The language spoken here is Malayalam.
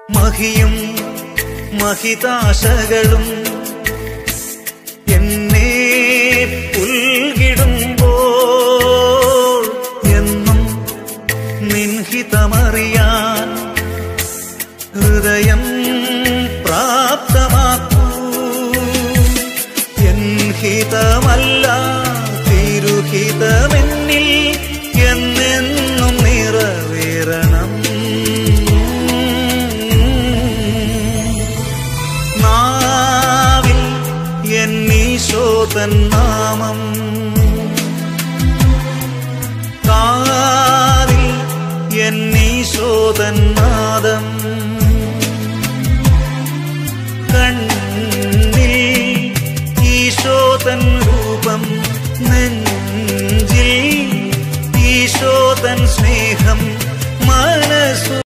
മഹിയും മഹിതാശകളും എന്നെ പുൽകിടുമ്പോൾ എന്നും നിൻഹിതമറിയാൻ ഹൃദയം പ്രാപ്തമാക്കൂ എൻഹിതമല്ല തിരുഹിതമെന്നിൽ എന്നെന്നും നിറവേറണം നാവിൽ എന്നീശോതൻ നാമം കാതിൽ എന്നീശോതൻ നാദം കണ്ണിൽ ഈശോതൻ രൂപം നെഞ്ചിൽ ഈശോതൻ സ്നേഹം മനസ്സു